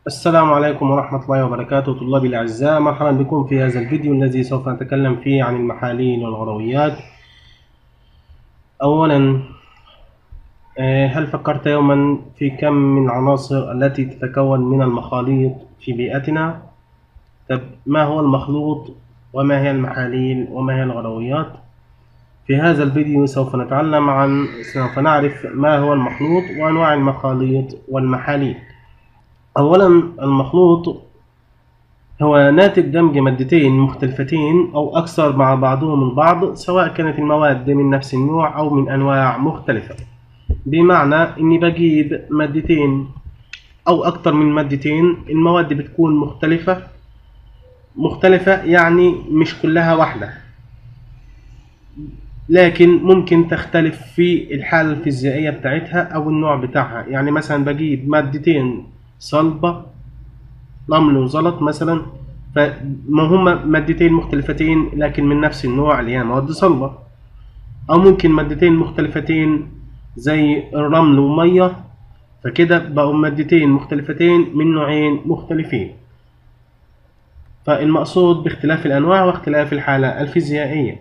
السلام عليكم ورحمة الله وبركاته طلابي الأعزاء مرحبا بكم في هذا الفيديو الذي سوف نتكلم فيه عن المحاليل والغرويات أولا آه، هل فكرت يوما في كم من العناصر التي تتكون من المخاليط في بيئتنا؟ طب ما هو المخلوط وما هي المحاليل وما هي الغرويات؟ في هذا الفيديو سوف نتعلم عن سوف نعرف ما هو المخلوط وأنواع المخاليط والمحاليل أولا المخلوط هو ناتج دمج مادتين مختلفتين أو أكثر مع بعضهم البعض سواء كانت المواد من نفس النوع أو من أنواع مختلفة بمعنى إني بجيب مادتين أو أكتر من مادتين المواد بتكون مختلفة مختلفة يعني مش كلها واحدة لكن ممكن تختلف في الحالة الفيزيائية بتاعتها أو النوع بتاعها يعني مثلا بجيب مادتين صلبة رمل وزلط مثلا فما هما مادتين مختلفتين لكن من نفس النوع اللي هي مواد صلبة أو ممكن مادتين مختلفتين زي الرمل ومية فكده بقوا مادتين مختلفتين من نوعين مختلفين فالمقصود باختلاف الأنواع واختلاف الحالة الفيزيائية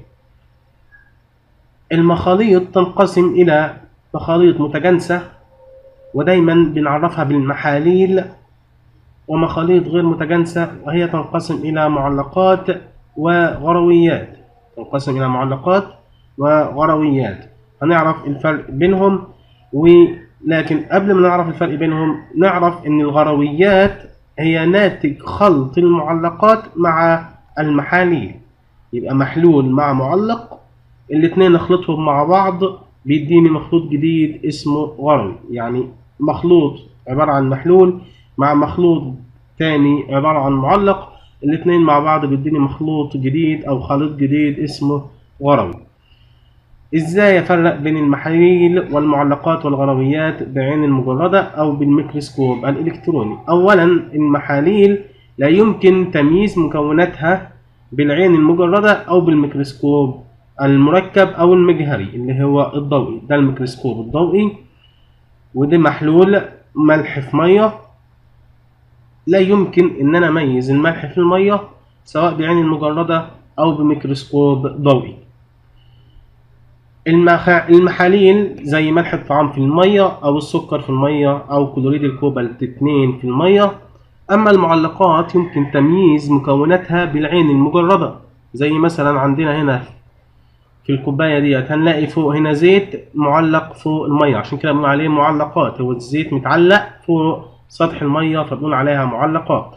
المخاليط تنقسم إلى مخاليط متجانسة ودايما بنعرفها بالمحاليل ومخاليط غير متجانسة وهي تنقسم إلى معلقات وغرويات تنقسم إلى معلقات وغرويات هنعرف الفرق بينهم ولكن قبل ما نعرف الفرق بينهم نعرف إن الغرويات هي ناتج خلط المعلقات مع المحاليل يبقى محلول مع معلق الاتنين نخلطهم مع بعض بيديني مخلوط جديد اسمه غروي يعني مخلوط عبارة عن محلول مع مخلوط تاني عبارة عن معلق الاتنين مع بعض بيديني مخلوط جديد أو خليط جديد اسمه غروي ازاي افرق بين المحاليل والمعلقات والغرويات بعين المجردة او بالميكروسكوب الالكتروني اولا المحاليل لا يمكن تمييز مكوناتها بالعين المجردة او بالميكروسكوب المركب او المجهري اللي هو الضوئي ده الميكروسكوب الضوئي وده محلول ملح في ميه لا يمكن ان انا اميز الملح في الميه سواء بعين المجردة او بميكروسكوب ضوئي المخ... المحاليل زي ملح الطعام في المية أو السكر في المية أو كلوريد الكوبالت 2 في المية أما المعلقات يمكن تمييز مكوناتها بالعين المجردة زي مثلا عندنا هنا في الكوباية ديت هنلاقي فوق هنا زيت معلق فوق المية عشان كده بنقول عليه معلقات هو الزيت متعلق فوق سطح المية فبنقول عليها معلقات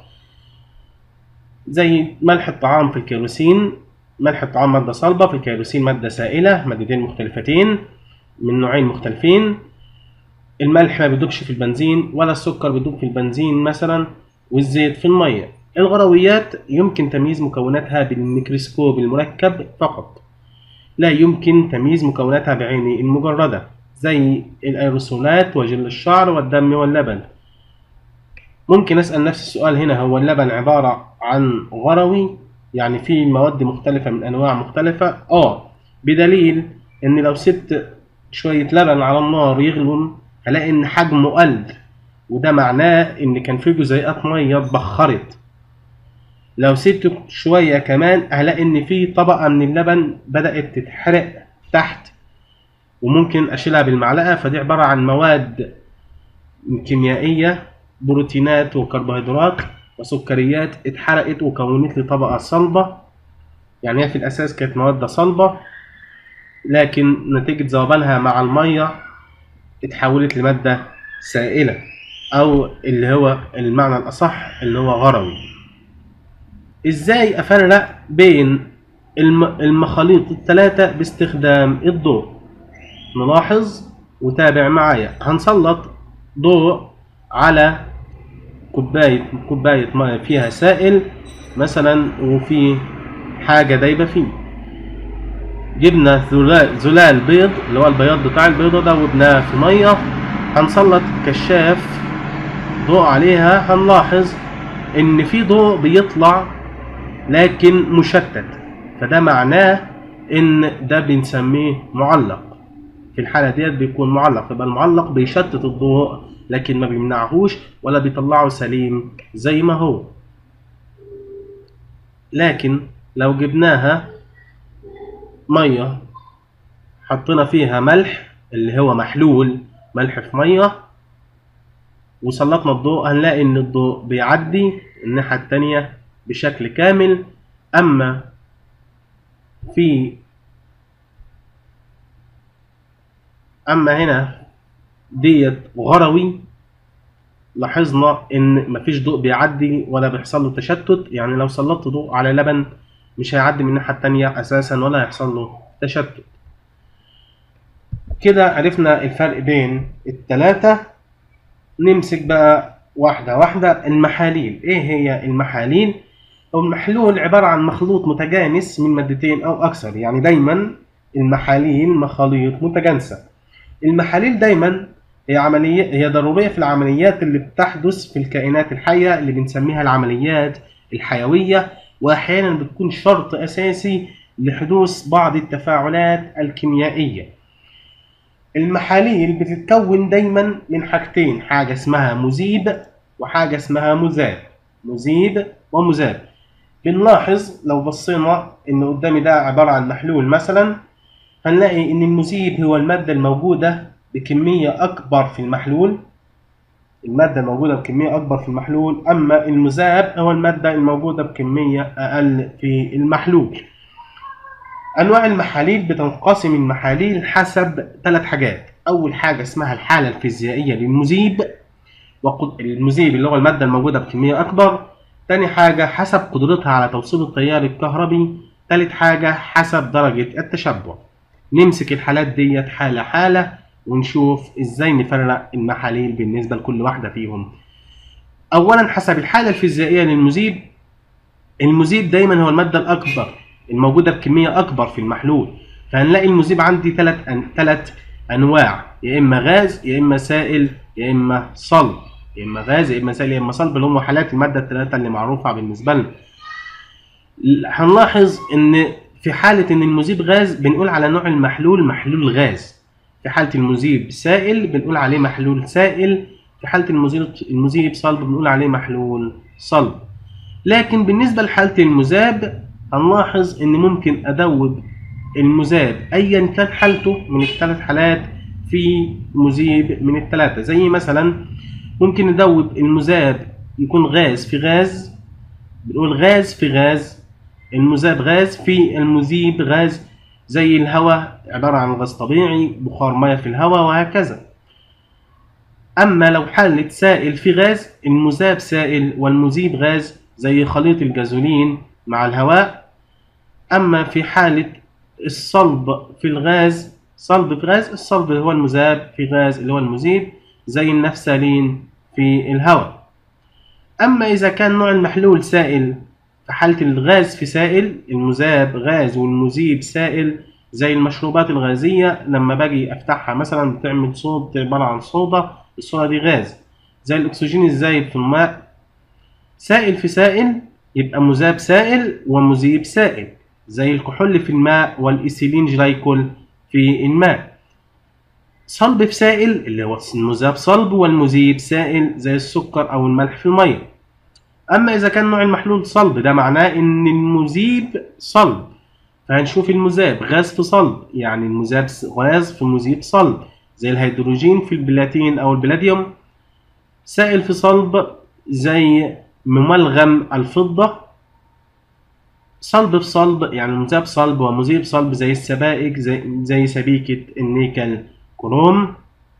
زي ملح الطعام في الكيروسين ملح الطعام مادة صلبة في الكيروسين مادة سائلة مادتين مختلفتين من نوعين مختلفين الملح ما بيدوبش في البنزين ولا السكر بيدوب في البنزين مثلا والزيت في المية الغرويات يمكن تمييز مكوناتها بالميكروسكوب المركب فقط لا يمكن تمييز مكوناتها بعين المجردة زي الأيروسولات وجل الشعر والدم واللبن ممكن أسأل نفس السؤال هنا هو اللبن عبارة عن غروي يعني في مواد مختلفة من أنواع مختلفة آه بدليل إن لو سبت شوية لبن على النار يغلوا هلاقي إن حجمه قل وده معناه إن كان في جزيئات مية اتبخرت لو سبته شوية كمان هلاقي إن في طبقة من اللبن بدأت تتحرق تحت وممكن أشيلها بالمعلقة فدي عبارة عن مواد كيميائية بروتينات وكربوهيدرات وسكريات اتحرقت وكونت لي طبقة صلبة يعني هي في الأساس كانت مواد صلبة لكن نتيجة ذوبانها مع المية اتحولت لمادة سائلة أو اللي هو المعنى الأصح اللي هو غروي إزاي أفرق بين المخاليط الثلاثة باستخدام الضوء نلاحظ وتابع معايا هنسلط ضوء على كوباية كوباية مية فيها سائل مثلا وفي حاجة دايبة فيه جبنا زلال, زلال بيض اللي هو البياض بتاع البيضة ده وبناه في مية هنسلط كشاف ضوء عليها هنلاحظ إن في ضوء بيطلع لكن مشتت فده معناه إن ده بنسميه معلق في الحالة ديت بيكون معلق يبقى المعلق بيشتت الضوء لكن ما بيمنعهوش ولا بيطلعه سليم زي ما هو لكن لو جبناها ميه حطينا فيها ملح اللي هو محلول ملح في ميه وسلطنا الضوء هنلاقي ان الضوء بيعدي الناحية التانية بشكل كامل اما في اما هنا ديت غروي لاحظنا ان مفيش ضوء بيعدي ولا بيحصل له تشتت يعني لو سلطت ضوء على لبن مش هيعدي من الناحية التانية اساسا ولا هيحصل له تشتت كده عرفنا الفرق بين التلاتة نمسك بقى واحدة واحدة المحاليل ايه هي المحاليل هو المحلول عبارة عن مخلوط متجانس من مادتين او اكثر يعني دايما المحاليل مخاليط متجانسة المحاليل دايما هي عملية هي ضرورية في العمليات اللي بتحدث في الكائنات الحية اللي بنسميها العمليات الحيوية وأحيانا بتكون شرط أساسي لحدوث بعض التفاعلات الكيميائية المحاليل بتتكون دايما من حاجتين حاجة اسمها مذيب وحاجة اسمها مذاب مذيب ومذاب بنلاحظ لو بصينا ان قدامي ده عبارة عن محلول مثلا هنلاقي ان المذيب هو المادة الموجودة بكمية أكبر في المحلول المادة الموجودة بكمية أكبر في المحلول أما المذاب هو المادة الموجودة بكمية أقل في المحلول أنواع المحاليل بتنقسم المحاليل حسب ثلاث حاجات أول حاجة اسمها الحالة الفيزيائية للمذيب وقد... المذيب اللي هو المادة الموجودة بكمية أكبر تاني حاجة حسب قدرتها على توصيل التيار الكهربي تالت حاجة حسب درجة التشبع نمسك الحالات ديت حالة حالة ونشوف ازاي نفرق المحاليل بالنسبة لكل واحدة فيهم أولا حسب الحالة الفيزيائية للمذيب المذيب دايما هو المادة الأكبر الموجودة بكمية أكبر في المحلول فهنلاقي المذيب عندي ثلاث أن... ثلاث أنواع يا إما غاز يا إما سائل يا إما صلب يا إما غاز يا إما سائل يا إما صلب اللي هم حالات المادة الثلاثة اللي معروفة بالنسبة لنا هنلاحظ إن في حالة إن المذيب غاز بنقول على نوع المحلول محلول غاز في حالة المذيب سائل بنقول عليه محلول سائل في حالة المذيب المذيب صلب بنقول عليه محلول صلب لكن بالنسبة لحالة المذاب هنلاحظ ان ممكن ادوب المذاب ايا كان حالته من الثلاث حالات في مذيب من الثلاثة زي مثلا ممكن ندوب المذاب يكون غاز في غاز بنقول غاز في غاز المذاب غاز في المذيب غاز زي الهواء عبارة عن غاز طبيعي بخار مياه في الهواء وهكذا أما لو حالة سائل في غاز المذاب سائل والمذيب غاز زي خليط الجازولين مع الهواء أما في حالة الصلب في الغاز صلب في غاز الصلب هو المذاب في غاز اللي هو المذيب زي النفسالين في الهواء أما إذا كان نوع المحلول سائل في حالة الغاز في سائل المذاب غاز والمذيب سائل زي المشروبات الغازية لما باجي أفتحها مثلا بتعمل صوت عبارة عن صودا الصودا دي غاز زي الأكسجين الزايد في الماء سائل في سائل يبقى مذاب سائل ومذيب سائل زي الكحول في الماء والإيثيلين جلايكول في الماء صلب في سائل اللي هو المذاب صلب والمذيب سائل زي السكر أو الملح في المية أما إذا كان نوع المحلول صلب ده معناه إن المذيب صلب فهنشوف المذاب غاز في صلب يعني المذاب غاز في مذيب صلب زي الهيدروجين في البلاتين أو البلاديوم سائل في صلب زي مملغم الفضة صلب في صلب يعني مذاب صلب ومذيب صلب زي السبائك زي, زي سبيكة النيكل كروم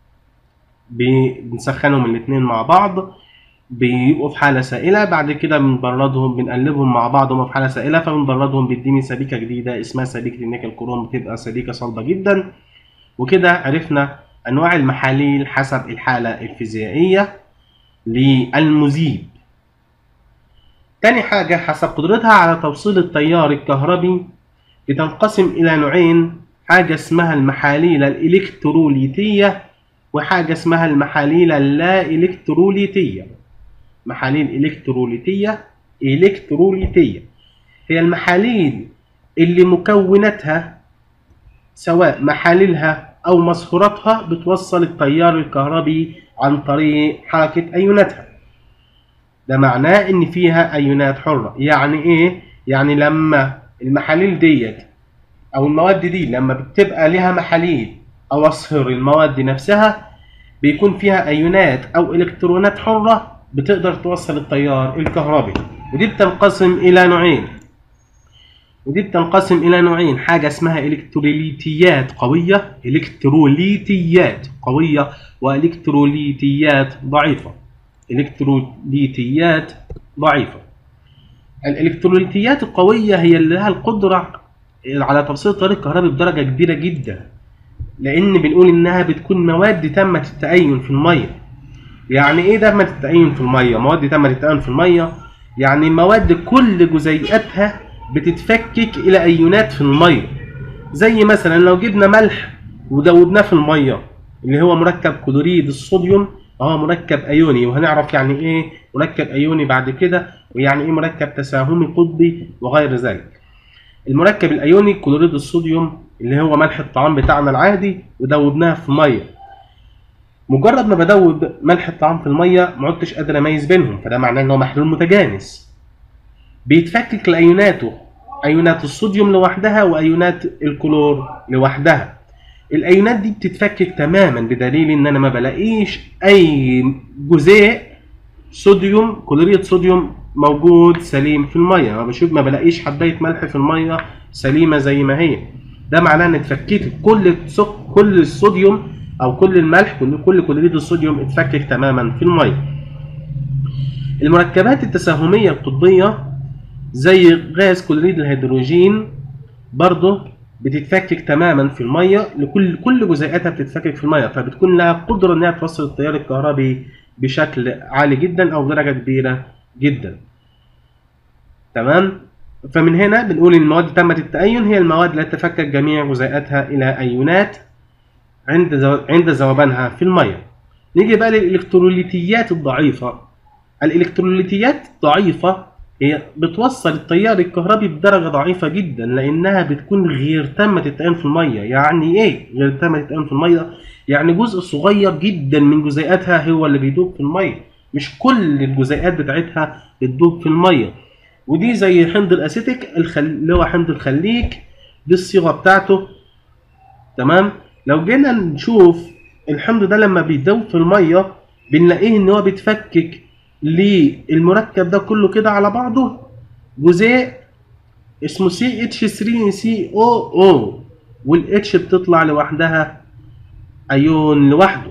بنسخنهم الاتنين مع بعض بيبقوا في حالة سائلة بعد كده بنبردهم بنقلبهم مع بعض هما في حالة سائلة فبنبردهم بيديني سبيكة جديدة اسمها سبيكة النيكل كروم بتبقى سبيكة صلبة جدا وكده عرفنا أنواع المحاليل حسب الحالة الفيزيائية للمذيب تاني حاجة حسب قدرتها على توصيل التيار الكهربي بتنقسم إلى نوعين حاجة اسمها المحاليل الإلكتروليتية وحاجة اسمها المحاليل اللا إلكتروليتية محاليل إلكتروليتية إلكتروليتية هي المحاليل اللي مكوناتها سواء محاليلها أو مصهوراتها بتوصل التيار الكهربي عن طريق حركة أيوناتها ده معناه إن فيها أيونات حرة يعني إيه؟ يعني لما المحاليل ديت أو المواد دي لما بتبقى لها محاليل أو أصهر المواد نفسها بيكون فيها أيونات أو إلكترونات حرة بتقدر توصل التيار الكهربي ودي بتنقسم إلى نوعين ودي بتنقسم إلى نوعين حاجة اسمها إلكتروليتيات قوية إلكتروليتيات قوية وإلكتروليتيات ضعيفة إلكتروليتيات ضعيفة الإلكتروليتيات القوية هي اللي لها القدرة على توصيل التيار الكهربي بدرجة كبيرة جدا لأن بنقول إنها بتكون مواد تمت التأين في المية يعني إيه تمت التأين في المية؟ مواد تمت التأين في المية يعني مواد كل جزيئاتها بتتفكك الى ايونات في الميه زي مثلا لو جبنا ملح ودوبناه في الميه اللي هو مركب كلوريد الصوديوم هو مركب ايوني وهنعرف يعني ايه مركب ايوني بعد كده ويعني ايه مركب تساهمي قطبي وغير ذلك المركب الايوني كلوريد الصوديوم اللي هو ملح الطعام بتاعنا العادي ودوبناه في ميه مجرد ما بدوب ملح الطعام في الميه ما عدتش قادر اميز بينهم فده معناه ان هو محلول متجانس بيتفكك لايوناته ايونات الصوديوم لوحدها وايونات الكلور لوحدها الايونات دي بتتفكك تماما بدليل ان انا ما بلاقيش اي جزيء صوديوم كلوريد صوديوم موجود سليم في الميه ما بشوف ما بلاقيش حبايه ملح في الميه سليمه زي ما هي ده معناه ان اتفككت كل كل الصوديوم او كل الملح كل كل كلوريد الصوديوم اتفكك تماما في الميه المركبات التساهميه القطبيه زي غاز كلوريد الهيدروجين برضه بتتفكك تماما في الميه لكل كل جزيئاتها بتتفكك في الميه فبتكون لها قدره انها توصل التيار الكهربي بشكل عالي جدا او بدرجه كبيره جدا تمام فمن هنا بنقول ان المواد تمت التأين هي المواد التي تتفكك جميع جزيئاتها الى ايونات عند عند ذوبانها في الميه نيجي بقى للالكتروليتيات الضعيفه الالكتروليتيات الضعيفه هي بتوصل التيار الكهربي بدرجه ضعيفه جدا لانها بتكون غير تامه التأين في الميه يعني ايه غير تامه التأين في الميه يعني جزء صغير جدا من جزيئاتها هو اللي بيدوب في الميه مش كل الجزيئات بتاعتها بتدوب في الميه ودي زي حمض الاسيتيك الخل... اللي هو حمض الخليك دي الصيغه بتاعته تمام لو جينا نشوف الحمض ده لما بيدوب في الميه بنلاقيه ان هو بيتفكك للمركب ده كله كده على بعضه جزيء اسمه سي اتش 3 سي او او والاتش بتطلع لوحدها ايون لوحده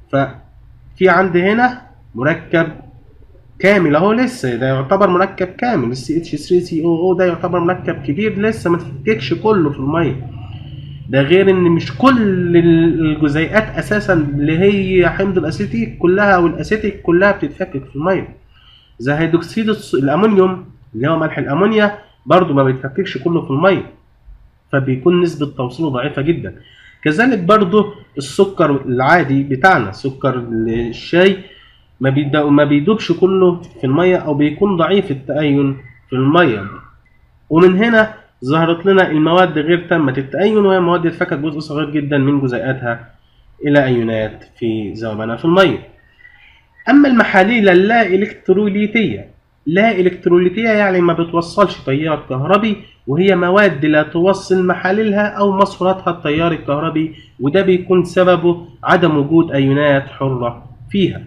ففي عندي هنا مركب كامل اهو لسه ده يعتبر مركب كامل السي اتش 3 سي او او ده يعتبر مركب كبير لسه ما تفككش كله في الميه ده غير ان مش كل الجزيئات اساسا اللي هي حمض الاسيتيك كلها او الاسيتيك كلها بتتفكك في الميه زي هيدروكسيد الامونيوم اللي هو ملح الامونيا برضو ما بيتفككش كله في الميه فبيكون نسبة توصيله ضعيفة جدا كذلك برضو السكر العادي بتاعنا سكر الشاي ما ما بيدوبش كله في المية أو بيكون ضعيف التأين في المية ومن هنا ظهرت لنا المواد غير تامة التأين وهي مواد اتفكك جزء صغير جدا من جزيئاتها إلى أيونات في ذوبانها في المية أما المحاليل اللا إلكتروليتية لا إلكتروليتية يعني ما بتوصلش تيار كهربي وهي مواد لا توصل محاليلها أو مصفراتها التيار الكهربي وده بيكون سببه عدم وجود أيونات حرة فيها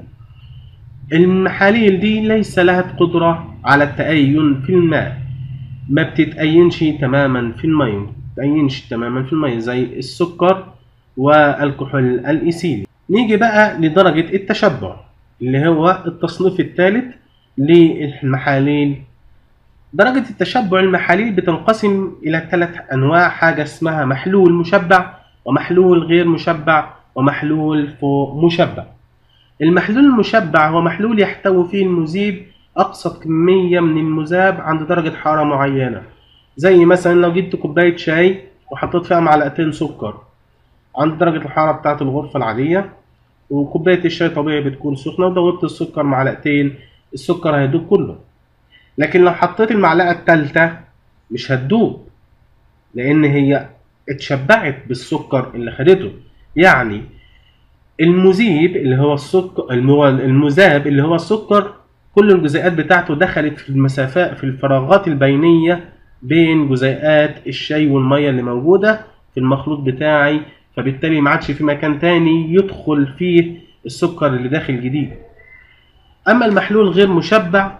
المحاليل دي ليس لها قدرة على التأين في الماء ما بتتأينش تماما في المية ما بتتأينش تماما في المية زي السكر والكحول الإيثيلي نيجي بقى لدرجة التشبع اللي هو التصنيف الثالث للمحاليل درجة التشبع المحاليل بتنقسم إلى ثلاث أنواع حاجة اسمها محلول مشبع ومحلول غير مشبع ومحلول فوق مشبع المحلول المشبع هو محلول يحتوي فيه المذيب أقصى كمية من المذاب عند درجة حرارة معينة زي مثلا لو جبت كوباية شاي وحطيت فيها معلقتين سكر عند درجة الحرارة بتاعة الغرفة العادية وكوباية الشاي طبيعي بتكون سخنة ودوبت السكر معلقتين السكر هيدوب كله لكن لو حطيت المعلقة التالتة مش هتدوب لأن هي اتشبعت بالسكر اللي خدته يعني المذيب اللي هو السكر المو- المذاب اللي هو السكر كل الجزيئات بتاعته دخلت في المسافات في الفراغات البينية بين جزيئات الشاي والمية اللي موجودة في المخلوط بتاعي فبالتالي ما عادش في مكان تاني يدخل فيه السكر اللي داخل جديد أما المحلول غير مشبع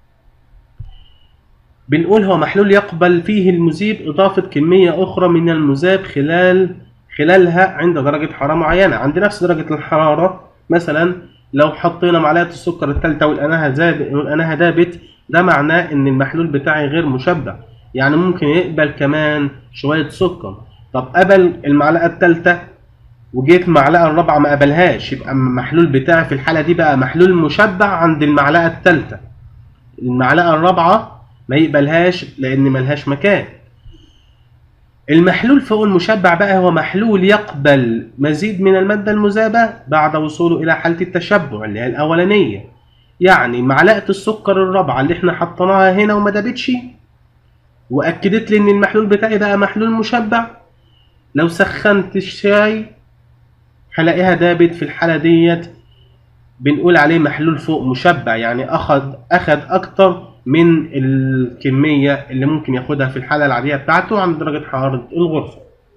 بنقول هو محلول يقبل فيه المذيب إضافة كمية أخرى من المذاب خلال خلالها عند درجة حرارة معينة عند نفس درجة الحرارة مثلا لو حطينا معلقة السكر الثالثة ولقيناها زاب ولقيناها دابت ده معناه إن المحلول بتاعي غير مشبع يعني ممكن يقبل كمان شوية سكر طب قبل المعلقة الثالثة وجيت المعلقة الرابعة ما قبلهاش يبقى المحلول بتاعي في الحالة دي بقى محلول مشبع عند المعلقة الثالثة المعلقة الرابعة ما يقبلهاش لأن ملهاش مكان المحلول فوق المشبع بقى هو محلول يقبل مزيد من المادة المذابة بعد وصوله إلى حالة التشبع اللي هي الأولانية يعني معلقة السكر الرابعة اللي احنا حطيناها هنا وما دابتش وأكدت لي إن المحلول بتاعي بقى محلول مشبع لو سخنت الشاي هلاقيها دابت في الحالة ديت بنقول عليه محلول فوق مشبع يعني أخد أخد أكتر من الكمية اللي ممكن ياخدها في الحالة العادية بتاعته عند درجة حرارة الغرفة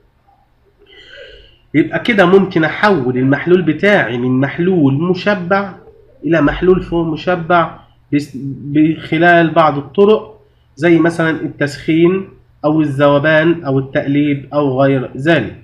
يبقى كده ممكن أحول المحلول بتاعي من محلول مشبع إلى محلول فوق مشبع بس- بخلال بعض الطرق زي مثلا التسخين أو الذوبان أو التقليب أو غير ذلك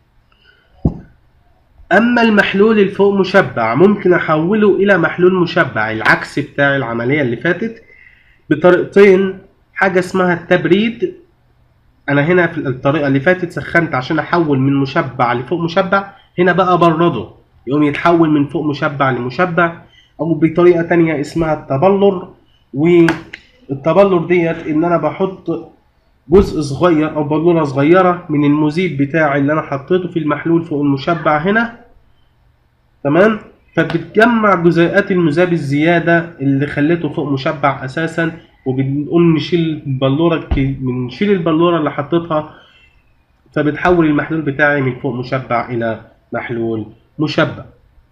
أما المحلول الفوق مشبع ممكن أحوله إلى محلول مشبع العكس بتاع العملية اللي فاتت بطريقتين حاجة اسمها التبريد أنا هنا في الطريقة اللي فاتت سخنت عشان أحول من مشبع لفوق مشبع هنا بقى برده يقوم يتحول من فوق مشبع لمشبع أو بطريقة تانية اسمها التبلر والتبلر ديت إن أنا بحط جزء صغير أو بلورة صغيرة من المذيب بتاعي اللي أنا حطيته في المحلول فوق المشبع هنا تمام فبتجمع جزيئات المذاب الزيادة اللي خليته فوق مشبع أساسا وبنقوم نشيل البلورة الك- بنشيل البلورة اللي حطيتها فبتحول المحلول بتاعي من فوق مشبع إلى محلول مشبع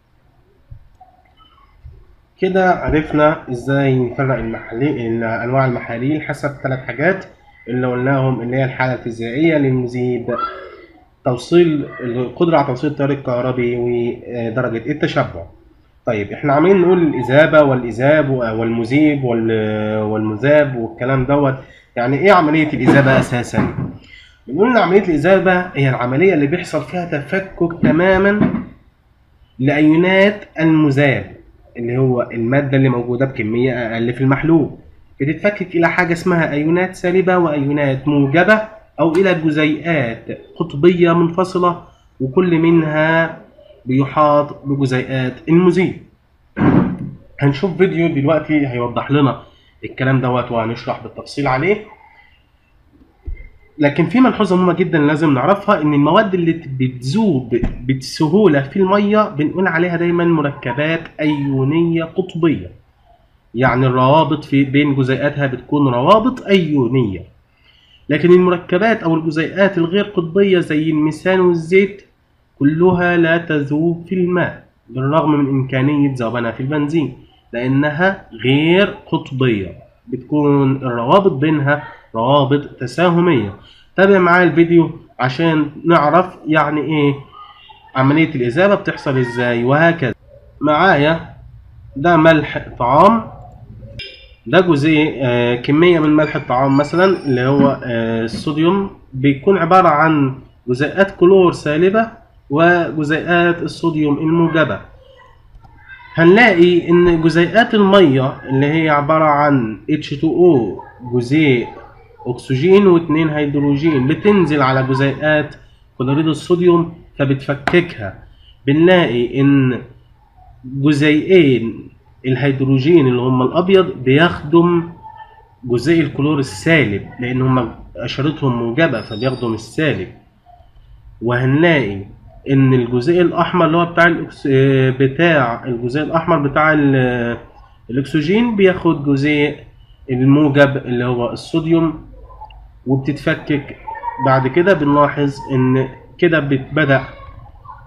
كده عرفنا ازاي نفرق المحاليل انواع المحاليل حسب ثلاث حاجات اللي قلناهم اللي هي الحالة الفيزيائية للمذيب توصيل القدرة على توصيل التيار الكهربي ودرجة التشبع طيب احنا عمالين نقول الإذابة والإذاب والمذيب وال- والمذاب والكلام دوت يعني ايه عملية الإذابة أساسا؟ بنقول إن عملية الإذابة هي العملية اللي بيحصل فيها تفكك تماما لأيونات المذاب اللي هو المادة اللي موجودة بكمية أقل في المحلول بتتفكك إلى حاجة اسمها أيونات سالبة وأيونات موجبة أو إلى جزيئات قطبية منفصلة وكل منها بيحاط بجزيئات المذيب هنشوف فيديو دلوقتي هيوضح لنا الكلام دوت وهنشرح بالتفصيل عليه لكن في ملحوظه مهمه جدا لازم نعرفها ان المواد اللي بتذوب بسهوله في الميه بنقول عليها دايما مركبات ايونيه قطبيه يعني الروابط في بين جزيئاتها بتكون روابط ايونيه لكن المركبات او الجزيئات الغير قطبيه زي الميثان والزيت كلها لا تذوب في الماء بالرغم من امكانيه ذوبانها في البنزين لانها غير قطبيه بتكون الروابط بينها روابط تساهميه تابع معايا الفيديو عشان نعرف يعني ايه عمليه الاذابه بتحصل ازاي وهكذا معايا ده ملح طعام ده جزيء آه، كمية من ملح الطعام مثلا اللي هو آه، الصوديوم بيكون عبارة عن جزيئات كلور سالبة وجزيئات الصوديوم الموجبة هنلاقي ان جزيئات المية اللي هي عبارة عن H2O جزيء اكسجين واثنين هيدروجين بتنزل على جزيئات كلوريد الصوديوم فبتفككها بنلاقي ان جزيئين الهيدروجين اللي هم الابيض بيخدم جزيء الكلور السالب لان هم اشارتهم موجبه فبيخدم السالب وهنلاقي ان الجزيء الاحمر اللي هو بتاع الأكس... آه، بتاع الجزيء الاحمر بتاع ال- الاكسجين بياخد جزيء الموجب اللي هو الصوديوم وبتتفكك بعد كده بنلاحظ ان كده بتبدا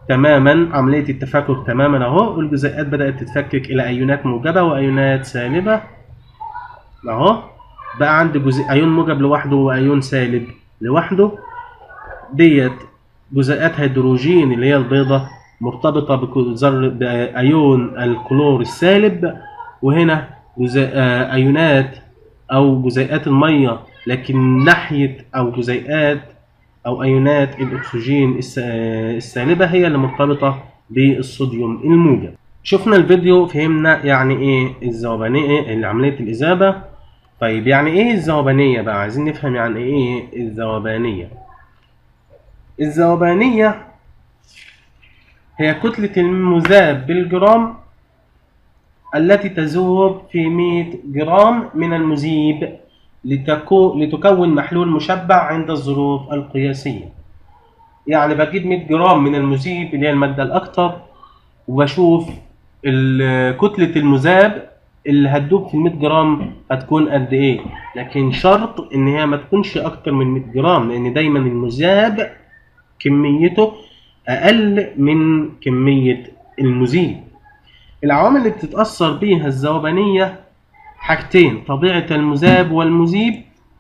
تماما عملية التفكك تماما اهو والجزيئات بدأت تتفكك إلى أيونات موجبة وأيونات سالبة اهو بقى عندي جزء أيون موجب لوحده وأيون سالب لوحده ديت جزيئات هيدروجين اللي هي البيضة مرتبطة بذر بأيون الكلور السالب وهنا جزيء آه، أيونات أو جزيئات المية لكن ناحية أو جزيئات أو أيونات الأكسجين الس- آه، السالبة هي اللي مرتبطة بالصوديوم الموجب شفنا الفيديو فهمنا يعني إيه الذوبانية إيه عملية الإذابة طيب يعني إيه الذوبانية بقى عايزين نفهم يعني إيه الذوبانية الذوبانية هي كتلة المذاب بالجرام التي تذوب في 100 جرام من المذيب لتكو... لتكون محلول مشبع عند الظروف القياسية يعني بجيب 100 جرام من المذيب اللي هي المادة الأكثر وبشوف ال- كتلة المذاب اللي هتدوب في ال 100 جرام هتكون قد إيه لكن شرط إن هي ما تكونش أكتر من 100 جرام لأن دايما المذاب كميته أقل من كمية المذيب العوامل اللي بتتأثر بيها الذوبانية حاجتين طبيعة المذاب والمذيب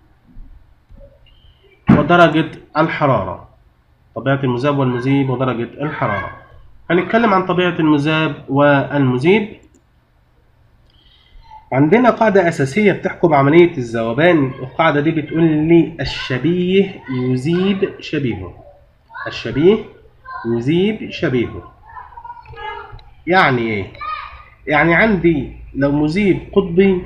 ودرجة الحرارة طبيعة المذاب والمذيب ودرجة الحرارة هنتكلم عن طبيعة المذاب والمذيب عندنا قاعدة أساسية بتحكم عملية الذوبان القاعدة دي بتقول لي الشبيه يذيب شبيهه الشبيه يذيب شبيهه يعني ايه يعني عندي لو مذيب قطبي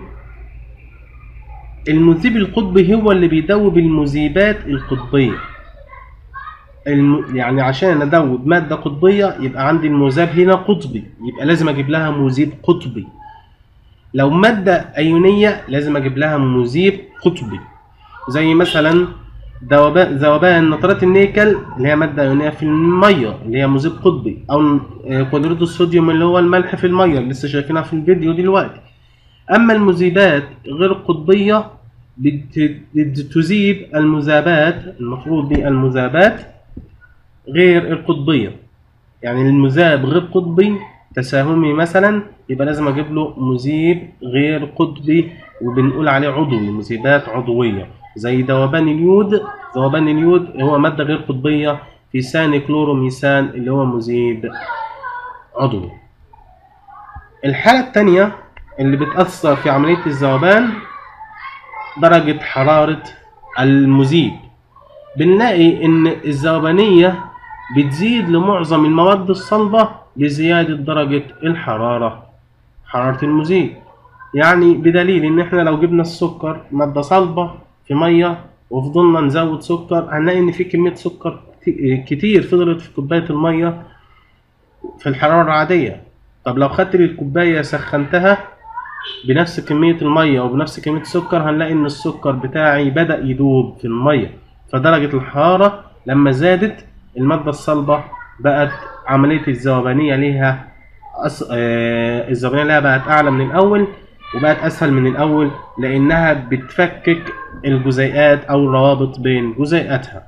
المذيب القطبي هو اللي بيدوب المذيبات القطبية الم... يعني عشان ادوب مادة قطبية يبقى عندي المذاب هنا قطبي يبقى لازم اجيب لها مذيب قطبي لو مادة أيونية لازم اجيب لها مذيب قطبي زي مثلا ذوبان ذوبان نترات النيكل اللي هي ماده ايونيه في الميه اللي هي مذيب قطبي او آه، كلوريد الصوديوم اللي هو الملح في الميه اللي لسه شايفينها في الفيديو دلوقتي اما المذيبات غير القطبيه بت- بتذيب المذابات المفروض دي المذابات غير القطبيه يعني المذاب غير قطبي تساهمي مثلا يبقى لازم اجيب له مذيب غير قطبي وبنقول عليه عضوي مذيبات عضويه زي ذوبان اليود ذوبان اليود هو ماده غير قطبيه في ثاني كلوروميثان اللي هو مذيب عضوي الحاله الثانيه اللي بتاثر في عمليه الذوبان درجه حراره المذيب بنلاقي ان الذوبانيه بتزيد لمعظم المواد الصلبة بزيادة درجة الحرارة حرارة المذيب يعني بدليل ان احنا لو جبنا السكر مادة صلبة في مية وفضلنا نزود سكر هنلاقي ان في كمية سكر كت- كتير فضلت في كوباية المية في الحرارة العادية طب لو خدت الكوباية سخنتها بنفس كمية المية وبنفس كمية السكر هنلاقي إن السكر بتاعي بدأ يدوب في المية فدرجة الحرارة لما زادت المادة الصلبة بقت عملية الذوبانية ليها أس... آه... الذوبانية ليها بقت أعلى من الأول وبقت أسهل من الأول لأنها بتفكك الجزيئات أو الروابط بين جزيئاتها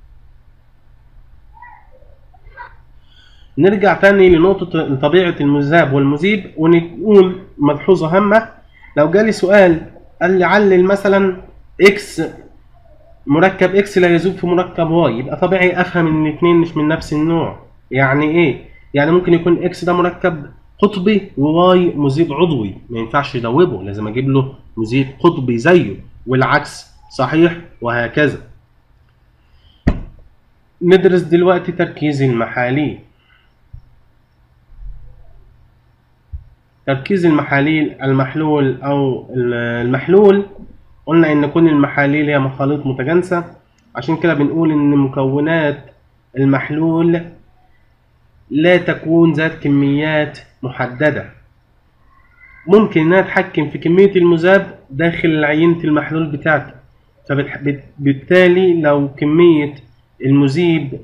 نرجع تاني لنقطة طبيعة المذاب والمذيب ونقول ملحوظة هامة لو جالي سؤال قال لي علل مثلا اكس مركب اكس لا يذوب في مركب واي يبقى طبيعي افهم ان الاثنين مش من نفس النوع يعني ايه يعني ممكن يكون اكس ده مركب قطبي وواي مذيب عضوي ما ينفعش يدوبه لازم اجيب له مذيب قطبي زيه والعكس صحيح وهكذا ندرس دلوقتي تركيز المحاليل تركيز المحاليل المحلول او المحلول قلنا ان كل المحاليل هي مخاليط متجانسة عشان كده بنقول ان مكونات المحلول لا تكون ذات كميات محددة ممكن انها تحكم في كمية المذاب داخل عينة المحلول بتاعتي فبالتالي لو كمية المذيب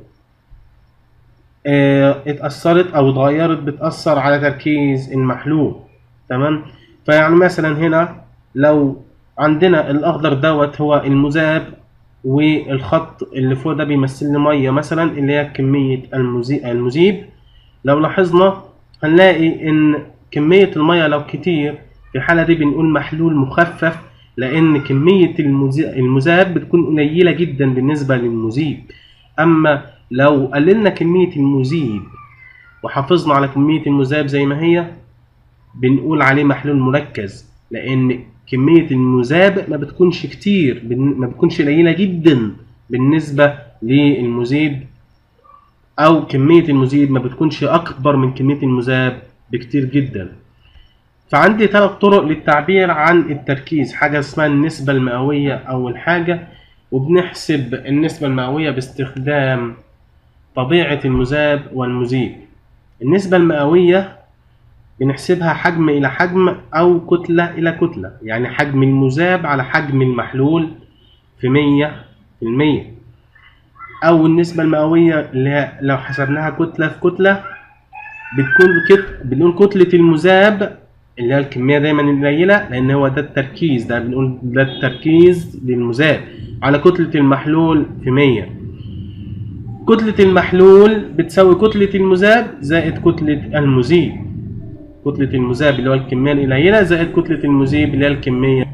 اه اتأثرت أو اتغيرت بتأثر على تركيز المحلول تمام فيعني مثلا هنا لو عندنا الأخضر دوت هو المذاب والخط اللي فوق ده بيمثل لي مية مثلا اللي هي كمية المذيب لو لاحظنا هنلاقي ان كمية المية لو كتير في الحالة دي بنقول محلول مخفف لان كمية المز- المذاب بتكون قليلة جدا بالنسبة للمذيب اما لو قللنا كمية المذيب وحافظنا على كمية المذاب زي ما هي بنقول عليه محلول مركز لان كمية المذاب ما بتكونش كتير بن- ما بتكونش قليلة جدا بالنسبة للمذيب او كمية المذيب ما بتكونش اكبر من كمية المذاب بكتير جدا فعندي ثلاث طرق للتعبير عن التركيز حاجة اسمها النسبة المئوية أول حاجة وبنحسب النسبة المئوية باستخدام طبيعة المذاب والمذيب النسبة المئوية بنحسبها حجم إلى حجم أو كتلة إلى كتلة يعني حجم المذاب على حجم المحلول في مية في المية أو النسبة المئوية اللي هي لو حسبناها كتلة في كتلة بتكون كت... بنقول كتلة المذاب اللي هي الكمية دايما قليلة لأن هو ده التركيز ده بنقول ده التركيز للمذاب على كتلة المحلول في 100 كتلة المحلول بتساوي كتلة المذاب زائد كتلة المذيب كتلة المذاب اللي هو الكمية القليلة زائد كتلة المذيب اللي هي الكمية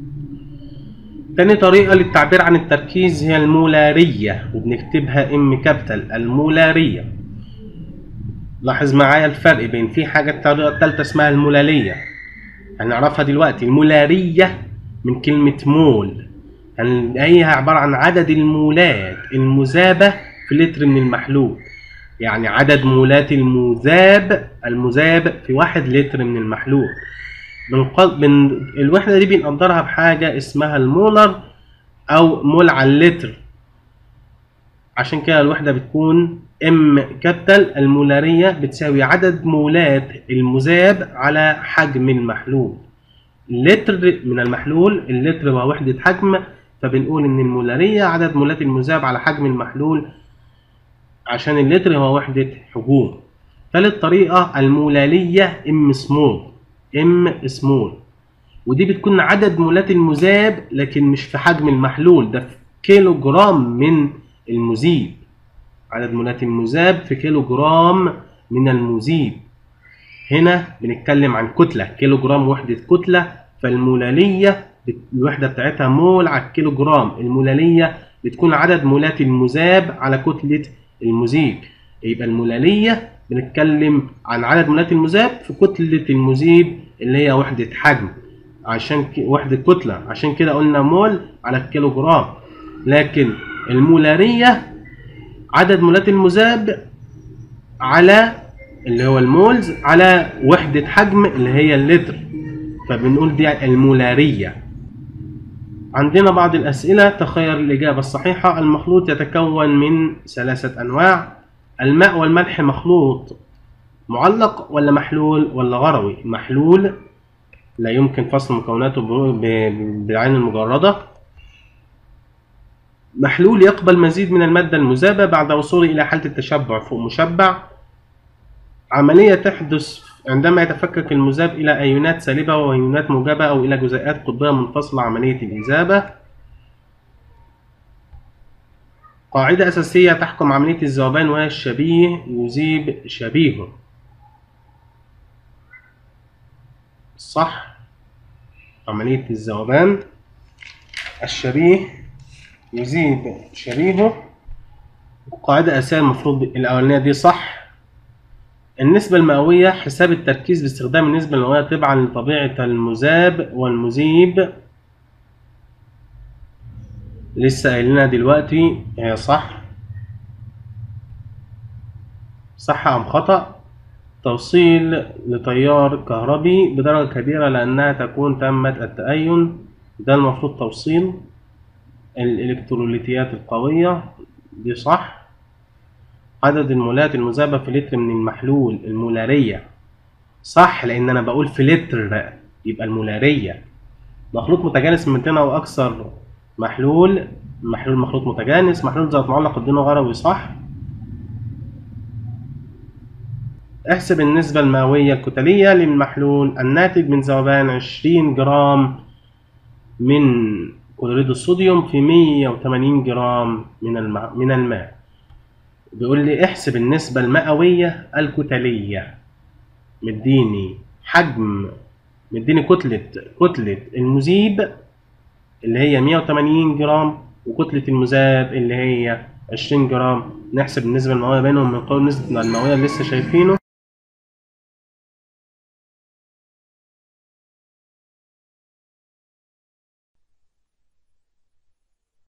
تاني طريقة للتعبير عن التركيز هي المولارية وبنكتبها ام كابيتال المولارية لاحظ معايا الفرق بين في حاجة الطريقة التالتة اسمها المولالية هنعرفها دلوقتي المولارية من كلمة مول هي عبارة عن عدد المولات المذابة في لتر من المحلول يعني عدد مولات المذاب المذاب في واحد لتر من المحلول بنقل... بن... الوحدة دي بنقدرها بحاجة اسمها المولر أو مول على اللتر عشان كده الوحدة بتكون ام كابيتال المولارية بتساوي عدد مولات المذاب على حجم المحلول لتر من المحلول اللتر هو وحدة حجم فبنقول ان المولارية عدد مولات المذاب على حجم المحلول عشان اللتر هو وحدة حجوم ثالث طريقة المولالية ام سمول ام سمول ودي بتكون عدد مولات المذاب لكن مش في حجم المحلول ده في كيلو جرام من المذيب عدد مولات المذاب في كيلو جرام من المذيب هنا بنتكلم عن كتلة كيلو جرام وحدة كتلة فالمولالية الوحدة بتاعتها مول على الكيلو جرام المولالية بتكون عدد مولات المذاب على كتلة المذيب يبقى المولالية بنتكلم عن عدد مولات المذاب في كتلة المذيب اللي هي وحدة حجم عشان ك... وحدة كتلة عشان كده قلنا مول على الكيلو جرام لكن المولارية عدد مولات المذاب على اللي هو المولز على وحدة حجم اللي هي اللتر فبنقول دي المولارية عندنا بعض الأسئلة تخير الإجابة الصحيحة المخلوط يتكون من ثلاثة أنواع الماء والملح مخلوط معلق ولا محلول ولا غروي محلول لا يمكن فصل مكوناته بالعين المجردة محلول يقبل مزيد من المادة المذابة بعد وصوله إلى حالة التشبع فوق مشبع عملية تحدث عندما يتفكك المذاب إلى أيونات سالبة وأيونات موجبة أو إلى جزيئات قطبية منفصلة عملية الإذابة قاعدة أساسية تحكم عملية الذوبان وهي الشبيه يذيب شبيهه صح عملية الذوبان الشبيه يذيب شبيهه قاعدة أساسية المفروض الأولانية دي صح النسبة المئوية حساب التركيز باستخدام النسبة المئوية تبعا لطبيعة المذاب والمذيب لسه قايلينها دلوقتي هي صح صح أم خطأ توصيل لتيار كهربي بدرجة كبيرة لأنها تكون تمت التأين ده المفروض توصيل الإلكتروليتيات القوية دي صح عدد المولات المذابة في لتر من المحلول المولارية صح لأن أنا بقول في لتر يبقى المولارية مخلوط متجانس من 200 أو أكثر محلول محلول مخلوط متجانس محلول ذات معلق الدين غروي صح احسب النسبة المئوية الكتلية للمحلول الناتج من ذوبان 20 جرام من كلوريد الصوديوم في 180 جرام من الماء من الماء بيقول لي احسب النسبة المئوية الكتلية مديني حجم مديني كتلة كتلة المذيب اللي هي 180 جرام وكتلة المذاب اللي هي 20 جرام نحسب النسبة المئوية بينهم من قول نسبة المئوية اللي لسه شايفينه